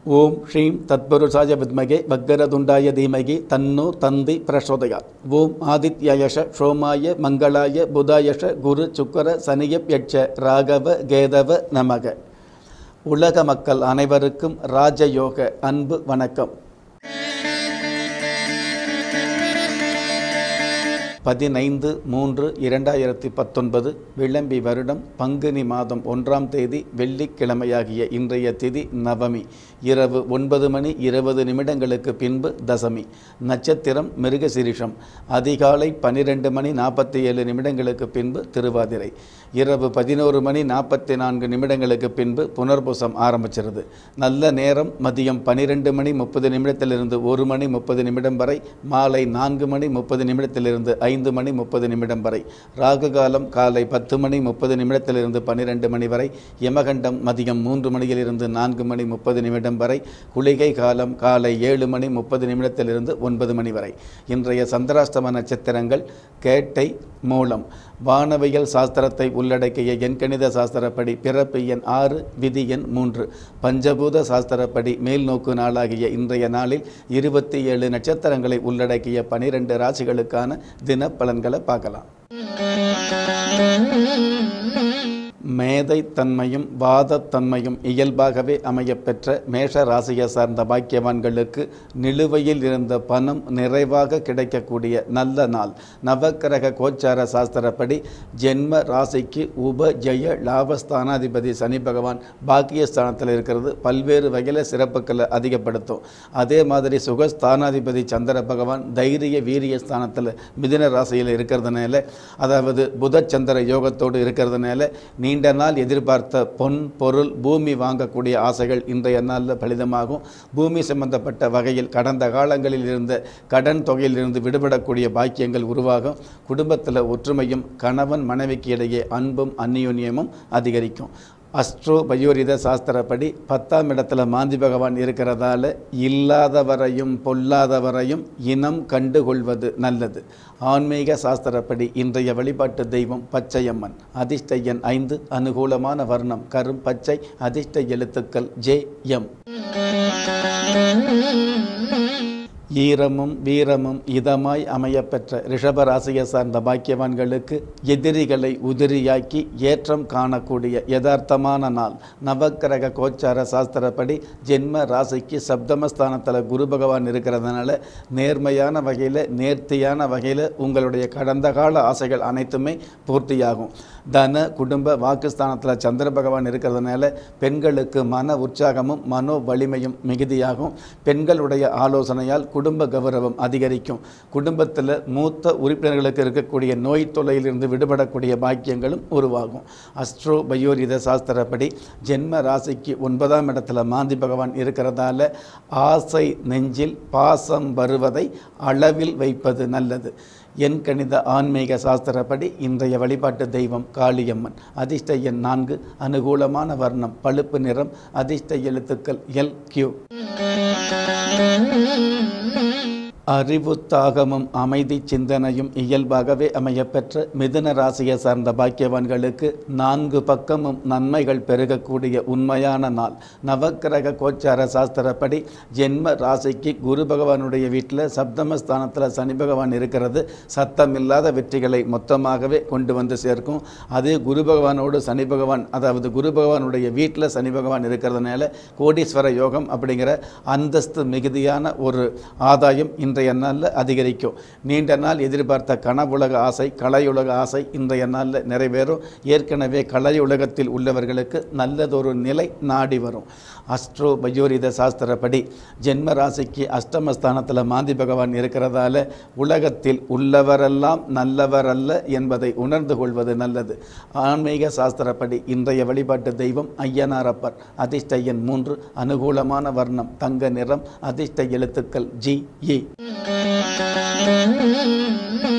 ஓம் ஸ்ரீம் தத்புருஷாய வித்மகே வக்கரதுண்டாய தீமகி தன்னோ தந்தி பிரசோதயாத் ஓம் ஆதித்யயஷ சோமாய மங்களாய புதாயஷ குரு சுக்கர சனியப் யட்ச ராகவ கேதவ நமக உலக மக்கள் அனைவருக்கும் ராஜயோக அன்பு வணக்கம் பதினைந்து மூன்று இரண்டாயிரத்தி பத்தொன்பது விளம்பி வருடம் பங்குனி மாதம் ஒன்றாம் தேதி வெள்ளிக்கிழமையாகிய இன்றைய திதி நவமி இரவு ஒன்பது மணி இருபது நிமிடங்களுக்கு பின்பு தசமி நட்சத்திரம் மிருகசிரிஷம் அதிகாலை பன்னிரெண்டு மணி நாற்பத்தி ஏழு நிமிடங்களுக்கு பின்பு திருவாதிரை இரவு பதினோரு மணி நாற்பத்தி நான்கு நிமிடங்களுக்கு பின்பு புனர்பூசம் ஆரம்பிச்சிருது நல்ல நேரம் மதியம் பன்னிரெண்டு மணி முப்பது நிமிடத்திலிருந்து ஒரு மணி முப்பது நிமிடம் வரை மாலை நான்கு மணி முப்பது நிமிடத்திலிருந்து ஐந்து மணி முப்பது நிமிடம் வரை ராகு காலம் காலை பத்து மணி முப்பது நிமிடத்திலிருந்து பன்னிரெண்டு மணி வரை யமகண்டம் மதியம் மூன்று மணியிலிருந்து நான்கு மணி முப்பது நிமிடம் வரை குளிகை காலம் காலை ஏழு மணி முப்பது நிமிடத்திலிருந்து ஒன்பது மணி வரை இன்றைய சந்திராஷ்டம நட்சத்திரங்கள் கேட்டை மூலம் வானவியல் சாஸ்திரத்தை உள்ளடக்கிய எண்கணித சாஸ்திரப்படி பிறப்பு எண் ஆறு விதி எண் மூன்று பஞ்சபூத சாஸ்திரப்படி மேல்நோக்கு நாளாகிய இன்றைய நாளில் இருபத்தி ஏழு நட்சத்திரங்களை உள்ளடக்கிய பனிரெண்டு ராசிகளுக்கான தின பலன்களை பார்க்கலாம் மேதைத்தன்மையும் வாதத்தன்மையும் இயல்பாகவே அமையப்பெற்ற மேஷ ராசியை சார்ந்த பாக்கியவான்களுக்கு நிலுவையில் இருந்த பணம் நிறைவாக கிடைக்கக்கூடிய நல்ல நாள் நவக்கிரக கோச்சார சாஸ்திரப்படி ஜென்ம ராசிக்கு உப ஜெய லாபஸ்தானாதிபதி சனி பகவான் பாக்கியஸ்தானத்தில் இருக்கிறது பல்வேறு வகையில் சிறப்புகளை அதிகப்படுத்தும் அதே மாதிரி சுகஸ்தானாதிபதி சந்திர பகவான் தைரிய வீரிய ஸ்தானத்தில் மிதுன ராசியில் இருக்கிறதுனால அதாவது புதச்சந்திர யோகத்தோடு இருக்கிறதுனால நீண்ட நாள் எதிர்பார்த்த பொன் பொருள் பூமி வாங்கக்கூடிய ஆசைகள் இன்றைய நாளில் பலிதமாகும் பூமி சம்பந்தப்பட்ட வகையில் கடந்த காலங்களில் இருந்த கடன் தொகையிலிருந்து விடுபடக்கூடிய பாக்கியங்கள் உருவாகும் குடும்பத்தில் ஒற்றுமையும் கணவன் மனைவிக்கு இடையே அன்பும் அந்நியோன்யமும் அதிகரிக்கும் அஸ்ட்ரோ பயோரித சாஸ்திரப்படி பத்தாம் இடத்துல மாந்தி பகவான் இருக்கிறதால இல்லாதவரையும் பொல்லாதவரையும் இனம் கண்டுகொள்வது நல்லது ஆன்மீக சாஸ்திரப்படி இன்றைய வழிபாட்டு தெய்வம் பச்சையம்மன் அதிர்ஷ்ட எண் ஐந்து அனுகூலமான வர்ணம் கரும் பச்சை அதிர்ஷ்ட எழுத்துக்கள் ஜே எம் ஈரமும் வீரமும் இதமாய் அமையப்பெற்ற ரிஷபராசியை சார்ந்த பாக்கியவான்களுக்கு எதிரிகளை உதிரியாக்கி ஏற்றம் காணக்கூடிய யதார்த்தமான நாள் நவக்கிரக கோச்சார சாஸ்திரப்படி ஜென்ம ராசிக்கு சப்தமஸ்தானத்தில் குரு பகவான் இருக்கிறதுனால நேர்மையான வகையில் நேர்த்தியான வகையில் உங்களுடைய கடந்த கால ஆசைகள் அனைத்துமே பூர்த்தியாகும் தன குடும்ப வாக்குஸ்தானத்தில் சந்திர பகவான் இருக்கிறதுனால பெண்களுக்கு மன உற்சாகமும் மனோ வலிமையும் மிகுதியாகும் பெண்களுடைய ஆலோசனையால் குடும்ப கௌரவம் அதிகரிக்கும் குடும்பத்தில் மூத்த உறுப்பினர்களுக்கு இருக்கக்கூடிய நோய் தொல்லையிலிருந்து விடுபடக்கூடிய பாக்கியங்களும் உருவாகும் அஸ்ட்ரோ பயோரித சாஸ்திரப்படி ஜென்ம ராசிக்கு ஒன்பதாம் இடத்துல மாந்தி பகவான் இருக்கிறதால ஆசை நெஞ்சில் பாசம் வருவதை அளவில் வைப்பது நல்லது என் கணித ஆன்மீக சாஸ்திரப்படி இன்றைய வழிபாட்டு தெய்வம் காளியம்மன் அதிர்ஷ்ட எண் நான்கு அனுகூலமான வர்ணம் பழுப்பு நிறம் அதிர்ஷ்ட எழுத்துக்கள் எல் கியூ அறிவுத்தாகமும் அமைதி சிந்தனையும் இயல்பாகவே அமையப்பெற்ற மிதுன ராசியை சார்ந்த பாக்கியவான்களுக்கு நான்கு பக்கமும் நன்மைகள் பெருகக்கூடிய உண்மையான நாள் நவக்கிரக கோச்சார சாஸ்திரப்படி ஜென்ம ராசிக்கு குரு பகவானுடைய வீட்டில் சப்தமஸ்தானத்தில் சனி பகவான் இருக்கிறது சத்தமில்லாத வெற்றிகளை மொத்தமாகவே கொண்டு வந்து சேர்க்கும் அதே குரு பகவானோடு சனி பகவான் அதாவது குரு பகவானுடைய வீட்டில் சனி பகவான் இருக்கிறதுனால கோடீஸ்வர யோகம் அப்படிங்கிற அந்தஸ்து மிகுதியான ஒரு ஆதாயம் இன்றைய நாளில் அதிகரிக்கும் நீண்ட நாள் எதிர்பார்த்த கனவுலக ஆசை கலையுலக ஆசை இன்றைய நாளில் நிறைவேறும் ஏற்கனவே கலையுலகத்தில் உள்ளவர்களுக்கு நல்லதொரு நிலை நாடி வரும் அஸ்ட்ரோ பயோரித சாஸ்திரப்படி ஜென்ம ராசிக்கு அஷ்டமஸ்தானத்தில் மாந்தி பகவான் இருக்கிறதால உலகத்தில் உள்ளவரெல்லாம் நல்லவரல்ல என்பதை உணர்ந்து கொள்வது நல்லது ஆன்மீக சாஸ்திரப்படி இன்றைய வழிபாட்டு தெய்வம் ஐயனாரப்பர் அதிர்ஷ்ட எண் மூன்று அனுகூலமான வர்ணம் தங்க நிறம் அதிர்ஷ்ட எழுத்துக்கள் ஜி இ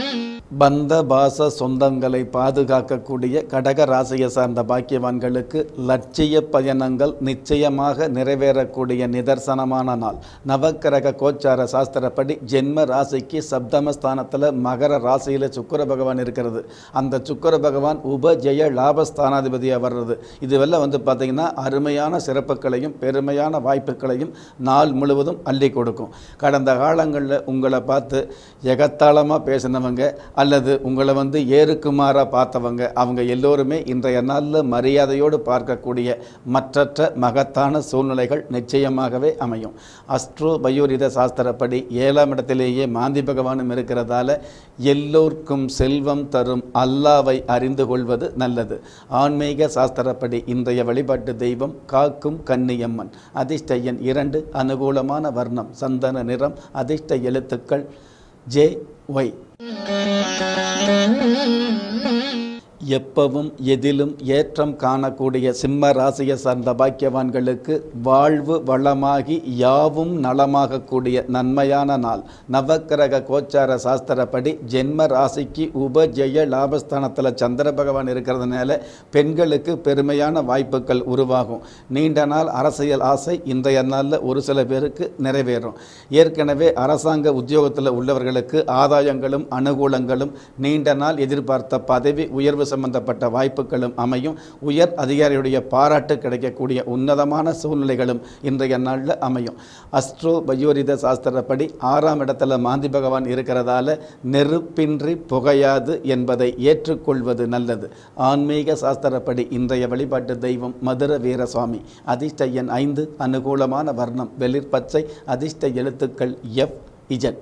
பந்த பாச சொந்தங்களை பாதுகாக்கக்கூடிய கடக ராசியை சார்ந்த பாக்கியவான்களுக்கு லட்சிய பயணங்கள் நிச்சயமாக நிறைவேறக்கூடிய நிதர்சனமான நாள் நவக்கிரக கோச்சார சாஸ்திரப்படி ஜென்ம ராசிக்கு சப்தமஸ்தானத்தில் மகர ராசியில் சுக்கர பகவான் இருக்கிறது அந்த சுக்கர பகவான் உபஜெய லாபஸ்தானாதிபதியாக வர்றது இதுவெல்லாம் வந்து பார்த்திங்கன்னா அருமையான சிறப்புகளையும் பெருமையான வாய்ப்புகளையும் நாள் முழுவதும் அள்ளி கொடுக்கும் கடந்த காலங்களில் உங்களை பார்த்து எகத்தாளமாக பேசினவங்க அல்லது உங்களை வந்து ஏறுக்குமாறாக பார்த்தவங்க அவங்க எல்லோருமே இன்றைய நாளில் மரியாதையோடு பார்க்கக்கூடிய மற்றற்ற மகத்தான சூழ்நிலைகள் நிச்சயமாகவே அமையும் அஸ்ட்ரோ பயோரித சாஸ்திரப்படி ஏழாம் இடத்திலேயே மாந்தி பகவானும் இருக்கிறதால எல்லோருக்கும் செல்வம் தரும் அல்லாவை அறிந்து கொள்வது நல்லது ஆன்மீக சாஸ்திரப்படி இன்றைய வழிபாட்டு தெய்வம் காக்கும் கன்னியம்மன் அதிர்ஷ்ட எண் இரண்டு அனுகூலமான வர்ணம் சந்தன நிறம் அதிர்ஷ்ட எழுத்துக்கள் ஜே ஒய் எப்பவும் எதிலும் ஏற்றம் காணக்கூடிய சிம்ம ராசியை சார்ந்த பாக்கியவான்களுக்கு வாழ்வு வளமாகி யாவும் நலமாகக்கூடிய நன்மையான நாள் நவக்கிரக கோச்சார சாஸ்திரப்படி ஜென்ம ராசிக்கு உபஜெய லாபஸ்தானத்தில் சந்திர பகவான் இருக்கிறதுனால பெண்களுக்கு பெருமையான வாய்ப்புகள் உருவாகும் நீண்ட நாள் அரசியல் ஆசை இன்றைய நாளில் ஒரு சில பேருக்கு நிறைவேறும் ஏற்கனவே அரசாங்க உத்தியோகத்தில் உள்ளவர்களுக்கு ஆதாயங்களும் அனுகூலங்களும் நீண்ட நாள் எதிர்பார்த்த பதவி உயர்வு சம்பந்தப்பட்ட வாய்ப்புகளும் அமையும் உயர் அதிகாரியுடைய பாராட்டு கிடைக்கக்கூடிய உன்னதமான சூழ்நிலைகளும் இன்றைய நாளில் அமையும் அஸ்ட்ரோ பயோரித சாஸ்திரப்படி ஆறாம் இடத்துல மாந்தி பகவான் இருக்கிறதால நெருப்பின்றி புகையாது என்பதை ஏற்றுக்கொள்வது நல்லது ஆன்மீக சாஸ்திரப்படி இன்றைய வழிபாட்டு தெய்வம் மதுர வீரசுவாமி அதிர்ஷ்ட எண் ஐந்து அனுகூலமான வர்ணம் வெளிர் பச்சை அதிர்ஷ்ட எழுத்துக்கள் எஃப் இஜன்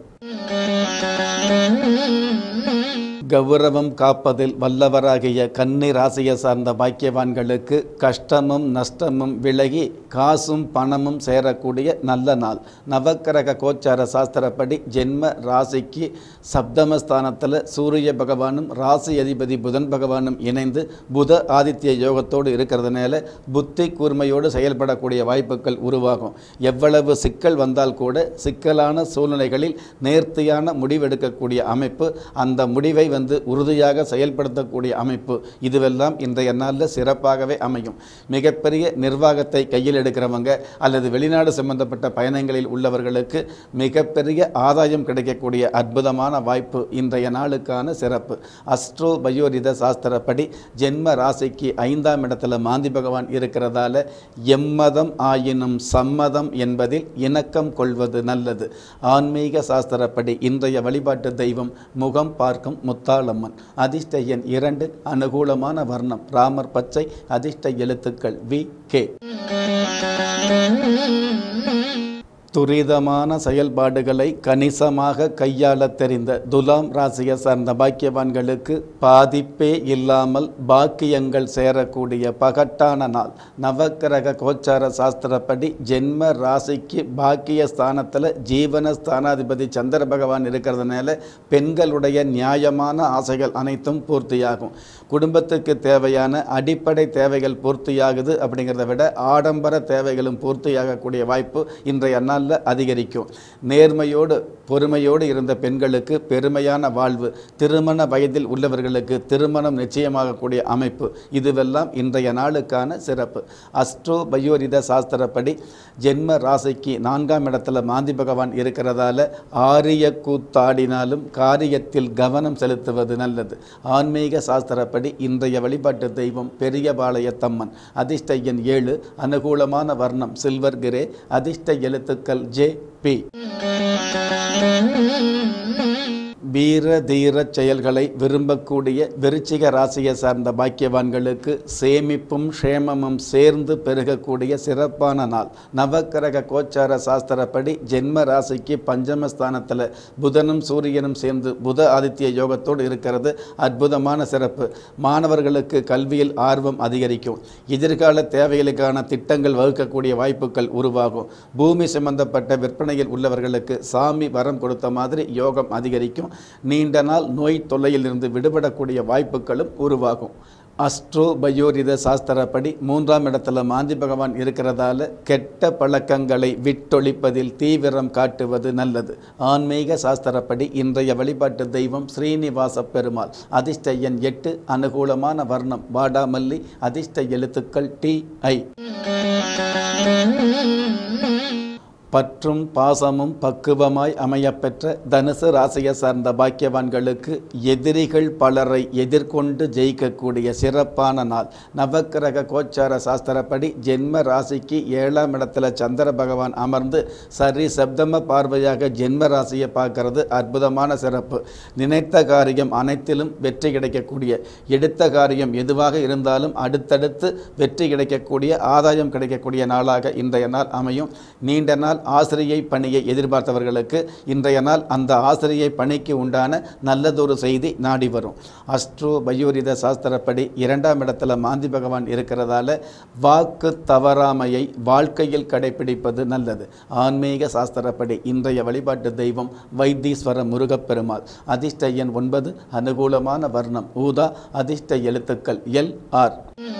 கௌரவம் காப்பதில் வல்லவராகிய கன்னி ராசியை சார்ந்த பாக்கியவான்களுக்கு கஷ்டமும் நஷ்டமும் விலகி காசும் பணமும் சேரக்கூடிய நல்ல நாள் நவக்கிரக கோச்சார சாஸ்திரப்படி ஜென்ம ராசிக்கு சப்தமஸ்தானத்தில் சூரிய பகவானும் ராசி அதிபதி புதன் பகவானும் இணைந்து புத ஆதித்ய யோகத்தோடு இருக்கிறதுனால புத்தி கூர்மையோடு செயல்படக்கூடிய வாய்ப்புகள் உருவாகும் எவ்வளவு சிக்கல் வந்தால் கூட சிக்கலான சூழ்நிலைகளில் நேர்த்தியான முடிவெடுக்கக்கூடிய அமைப்பு அந்த முடிவை வந்து உறுதியாக செயல்படுத்தக்கூடிய அமைப்பு இதுவெல்லாம் இன்றைய நாளில் சிறப்பாகவே அமையும் மிகப்பெரிய நிர்வாகத்தை கையில் எடுக்கிறவங்க அல்லது வெளிநாடு சம்பந்தப்பட்ட பயணங்களில் உள்ளவர்களுக்கு மிகப்பெரிய ஆதாயம் கிடைக்கக்கூடிய அற்புதமான வாய்ப்பு இன்றைய நாளுக்கான சிறப்பு அஸ்ட்ரோ பயோரித சாஸ்திரப்படி ஜென்ம ராசிக்கு ஐந்தாம் இடத்துல மாந்தி பகவான் இருக்கிறதால எம்மதம் ஆயினும் சம்மதம் என்பதில் இணக்கம் கொள்வது நல்லது ஆன்மீக சாஸ்திரப்படி இன்றைய வழிபாட்டு தெய்வம் முகம் பார்க்கும் முத்தாளம்மன் அதிர்ஷ்ட எண் இரண்டு அனுகூலமான வர்ணம் ராமர் பச்சை அதிர்ஷ்ட எழுத்துக்கள் வி கே துரிதமான செயல்பாடுகளை கணிசமாக கையாள தெரிந்த துலாம் ராசியை சார்ந்த பாக்கியவான்களுக்கு பாதிப்பே இல்லாமல் பாக்கியங்கள் சேரக்கூடிய பகட்டான நாள் நவக்கிரக கோச்சார சாஸ்திரப்படி ஜென்ம ராசிக்கு பாக்கிய ஸ்தானத்தில் ஜீவன ஸ்தானாதிபதி சந்திர பகவான் இருக்கிறதுனால பெண்களுடைய நியாயமான ஆசைகள் அனைத்தும் பூர்த்தியாகும் குடும்பத்துக்கு தேவையான அடிப்படை தேவைகள் பூர்த்தியாகுது அப்படிங்கிறத விட ஆடம்பர தேவைகளும் பூர்த்தியாகக்கூடிய வாய்ப்பு இன்றைய நாளில் அதிகரிக்கும் நேர்மையோடு பொறுமையோடு இருந்த பெண்களுக்கு பெருமையான வாழ்வு திருமண வயதில் உள்ளவர்களுக்கு திருமணம் நிச்சயமாகக்கூடிய அமைப்பு இதுவெல்லாம் இன்றைய நாளுக்கான சிறப்பு அஸ்ட்ரோ பயோரித சாஸ்திரப்படி ஜென்ம ராசிக்கு நான்காம் இடத்துல மாந்தி பகவான் இருக்கிறதால ஆரிய கூத்தாடினாலும் காரியத்தில் கவனம் செலுத்துவது நல்லது ஆன்மீக சாஸ்திரப்படி இன்றைய வழிபாட்டு தெய்வம் பெரியபாளையத்தம்மன் அதிர்ஷ்ட எண் ஏழு அனுகூலமான வர்ணம் சில்வர் கிரே அதிர்ஷ்ட எழுத்துக்கள் ஜே பி வீர தீர செயல்களை விரும்பக்கூடிய விருச்சிக ராசியை சார்ந்த பாக்கியவான்களுக்கு சேமிப்பும் க்ஷேமமும் சேர்ந்து பெருகக்கூடிய சிறப்பான நாள் நவக்கிரக கோச்சார சாஸ்திரப்படி ஜென்ம ராசிக்கு பஞ்சமஸ்தானத்தில் புதனும் சூரியனும் சேர்ந்து புத ஆதித்ய யோகத்தோடு இருக்கிறது அற்புதமான சிறப்பு மாணவர்களுக்கு கல்வியில் ஆர்வம் அதிகரிக்கும் எதிர்கால தேவைகளுக்கான திட்டங்கள் வகுக்கக்கூடிய வாய்ப்புகள் உருவாகும் பூமி சம்பந்தப்பட்ட விற்பனையில் உள்ளவர்களுக்கு சாமி வரம் கொடுத்த மாதிரி யோகம் அதிகரிக்கும் நீண்ட நாள் நோய் தொல்லையிலிருந்து விடுபடக்கூடிய வாய்ப்புகளும் உருவாகும் அஸ்ட்ரோ பயோரித சாஸ்திரப்படி மூன்றாம் இடத்துல மாந்தி பகவான் இருக்கிறதால கெட்ட பழக்கங்களை விட்டொழிப்பதில் தீவிரம் காட்டுவது நல்லது ஆன்மீக சாஸ்திரப்படி இன்றைய வழிபாட்டு தெய்வம் ஸ்ரீனிவாச பெருமாள் அதிர்ஷ்ட எண் எட்டு அனுகூலமான வர்ணம் வாடாமல்லி அதிர்ஷ்ட எழுத்துக்கள் டி ஐ பற்றும் பாசமும் பக்குவமாய் அமையப்பெற்ற தனுசு ராசியை சார்ந்த பாக்கியவான்களுக்கு எதிரிகள் பலரை எதிர்கொண்டு ஜெயிக்கக்கூடிய சிறப்பான நாள் நவக்கிரக கோச்சார சாஸ்திரப்படி ஜென்ம ராசிக்கு ஏழாம் இடத்துல சந்திர பகவான் அமர்ந்து சரி சப்தம பார்வையாக ஜென்ம ராசியை பார்க்கறது அற்புதமான சிறப்பு நினைத்த காரியம் அனைத்திலும் வெற்றி கிடைக்கக்கூடிய எடுத்த காரியம் எதுவாக இருந்தாலும் அடுத்தடுத்து வெற்றி கிடைக்கக்கூடிய ஆதாயம் கிடைக்கக்கூடிய நாளாக இன்றைய நாள் அமையும் நீண்ட நாள் ஆசிரியை பணியை எதிர்பார்த்தவர்களுக்கு இன்றைய நாள் அந்த ஆசிரியை பணிக்கு உண்டான நல்லதொரு செய்தி நாடி வரும் அஸ்ட்ரோ பயோரித சாஸ்திரப்படி இரண்டாம் இடத்துல மாந்தி பகவான் இருக்கிறதால வாக்கு தவறாமையை வாழ்க்கையில் கடைபிடிப்பது நல்லது ஆன்மீக சாஸ்திரப்படி இன்றைய வழிபாட்டு தெய்வம் வைத்தீஸ்வர முருகப்பெருமாள் அதிர்ஷ்ட எண் ஒன்பது அனுகூலமான வர்ணம் ஊதா அதிர்ஷ்ட எழுத்துக்கள் எல் ஆர்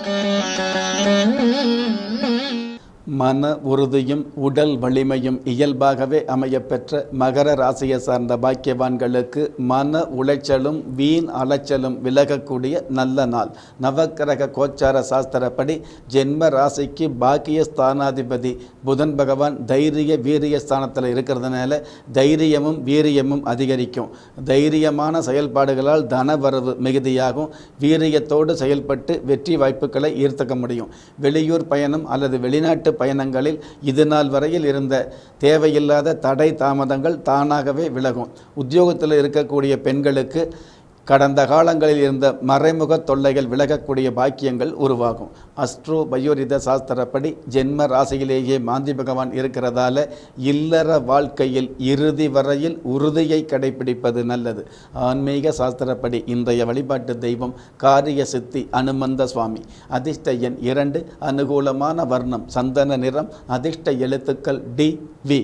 மன உறுதியும் உடல் வலிமையும் இயல்பாகவே அமையப்பெற்ற மகர ராசியை சார்ந்த பாக்கியவான்களுக்கு மன உளைச்சலும் வீண் அலைச்சலும் விலகக்கூடிய நல்ல நாள் நவக்கிரக கோச்சார சாஸ்திரப்படி ஜென்ம ராசிக்கு பாக்கிய ஸ்தானாதிபதி புதன் பகவான் தைரிய வீரிய ஸ்தானத்தில் இருக்கிறதுனால தைரியமும் வீரியமும் அதிகரிக்கும் தைரியமான செயல்பாடுகளால் தனவரவு மிகுதியாகும் வீரியத்தோடு செயல்பட்டு வெற்றி வாய்ப்புகளை ஈர்த்துக்க முடியும் வெளியூர் பயணம் அல்லது வெளிநாட்டு பயணங்களில் இது நாள் வரையில் இருந்த தேவையில்லாத தடை தாமதங்கள் தானாகவே விலகும் உத்தியோகத்தில் இருக்கக்கூடிய பெண்களுக்கு கடந்த காலங்களில் இருந்த மறைமுக தொல்லைகள் விலகக்கூடிய பாக்கியங்கள் உருவாகும் அஸ்ட்ரோ பயோரித சாஸ்திரப்படி ஜென்ம ராசியிலேயே மாந்தி பகவான் இருக்கிறதால இல்லற வாழ்க்கையில் இறுதி வரையில் உறுதியை கடைபிடிப்பது நல்லது ஆன்மீக சாஸ்திரப்படி இன்றைய வழிபாட்டு தெய்வம் காரிய சித்தி அனுமந்த சுவாமி அதிர்ஷ்ட எண் இரண்டு அனுகூலமான வர்ணம் சந்தன நிறம் அதிர்ஷ்ட எழுத்துக்கள் டி வி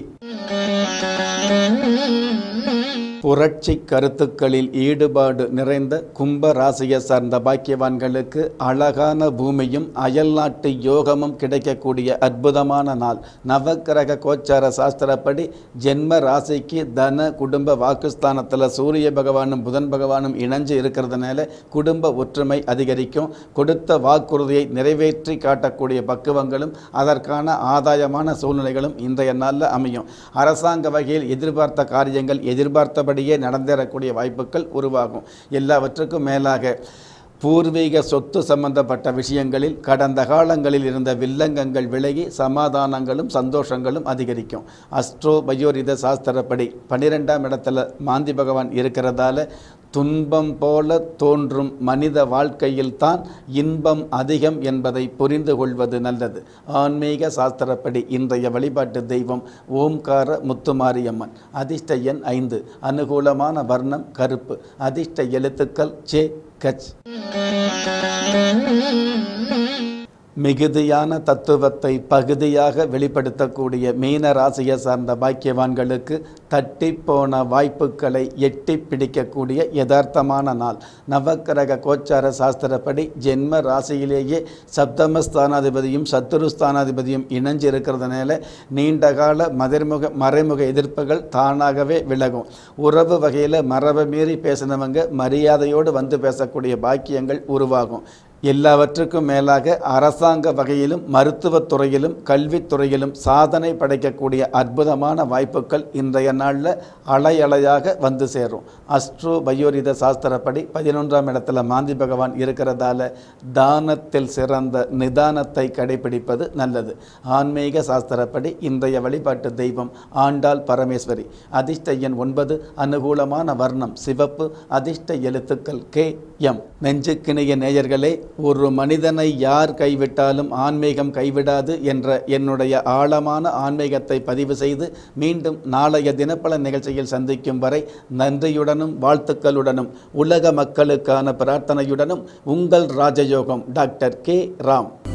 புரட்சி கருத்துக்களில் ஈடுபாடு நிறைந்த கும்ப ராசியை சார்ந்த பாக்கியவான்களுக்கு அழகான பூமியும் அயல்நாட்டு யோகமும் கிடைக்கக்கூடிய அற்புதமான நாள் நவக்கிரக கோச்சார சாஸ்திரப்படி ஜென்ம ராசிக்கு தன குடும்ப வாக்குஸ்தானத்தில் சூரிய பகவானும் புதன் பகவானும் இணைஞ்சு இருக்கிறதுனால குடும்ப ஒற்றுமை அதிகரிக்கும் கொடுத்த வாக்குறுதியை நிறைவேற்றி காட்டக்கூடிய பக்குவங்களும் அதற்கான ஆதாயமான சூழ்நிலைகளும் இன்றைய நாளில் அமையும் அரசாங்க வகையில் எதிர்பார்த்த காரியங்கள் எதிர்பார்த்தபடியே நடந்தேறக்கூடிய வாய்ப்புகள் உருவாகும் எல்லாவற்றுக்கும் மேலாக பூர்வீக சொத்து சம்பந்தப்பட்ட விஷயங்களில் கடந்த காலங்களில் இருந்த வில்லங்கங்கள் விலகி சமாதானங்களும் சந்தோஷங்களும் அதிகரிக்கும் அஸ்ட்ரோ பயோரித சாஸ்திரப்படி பன்னிரெண்டாம் இடத்துல மாந்தி பகவான் இருக்கிறதால துன்பம் போல தோன்றும் மனித வாழ்க்கையில்தான் இன்பம் அதிகம் என்பதை புரிந்து கொள்வது நல்லது ஆன்மீக சாஸ்திரப்படி இன்றைய வழிபாட்டு தெய்வம் ஓம்கார முத்துமாரியம்மன் அதிர்ஷ்ட எண் ஐந்து அனுகூலமான வர்ணம் கருப்பு அதிர்ஷ்ட எழுத்துக்கள் சே கச் மிகுதியான தத்துவத்தை பகுதியாக வெளிப்படுத்தக்கூடிய மீன ராசியை சார்ந்த பாக்கியவான்களுக்கு தட்டிப்போன வாய்ப்புகளை எட்டி பிடிக்கக்கூடிய யதார்த்தமான நாள் நவக்கிரக கோச்சார சாஸ்திரப்படி ஜென்ம ராசியிலேயே சப்தம ஸ்தானாதிபதியும் சத்துரு ஸ்தானாதிபதியும் இணைஞ்சு இருக்கிறதுனால நீண்டகால மதிர்முக மறைமுக எதிர்ப்புகள் தானாகவே விலகும் உறவு வகையில் மரபை மீறி பேசினவங்க மரியாதையோடு வந்து பேசக்கூடிய பாக்கியங்கள் உருவாகும் எல்லாவற்றுக்கும் மேலாக அரசாங்க வகையிலும் மருத்துவத் துறையிலும் கல்வித்துறையிலும் சாதனை படைக்கக்கூடிய அற்புதமான வாய்ப்புகள் இன்றைய நாளில் அலை அலையாக வந்து சேரும் அஸ்ட்ரோ பயோரித சாஸ்திரப்படி பதினொன்றாம் இடத்துல மாந்தி பகவான் இருக்கிறதால தானத்தில் சிறந்த நிதானத்தை கடைபிடிப்பது நல்லது ஆன்மீக சாஸ்திரப்படி இன்றைய வழிபாட்டு தெய்வம் ஆண்டாள் பரமேஸ்வரி அதிர்ஷ்ட எண் ஒன்பது அனுகூலமான வர்ணம் சிவப்பு அதிர்ஷ்ட எழுத்துக்கள் கே எம் நெஞ்சுக்கிணைய நேயர்களே ஒரு மனிதனை யார் கைவிட்டாலும் ஆன்மீகம் கைவிடாது என்ற என்னுடைய ஆழமான ஆன்மீகத்தை பதிவு செய்து மீண்டும் நாளைய தினப்பலன் நிகழ்ச்சியில் சந்திக்கும் வரை நன்றியுடனும் வாழ்த்துக்களுடனும் உலக மக்களுக்கான பிரார்த்தனையுடனும் உங்கள் ராஜயோகம் டாக்டர் கே ராம்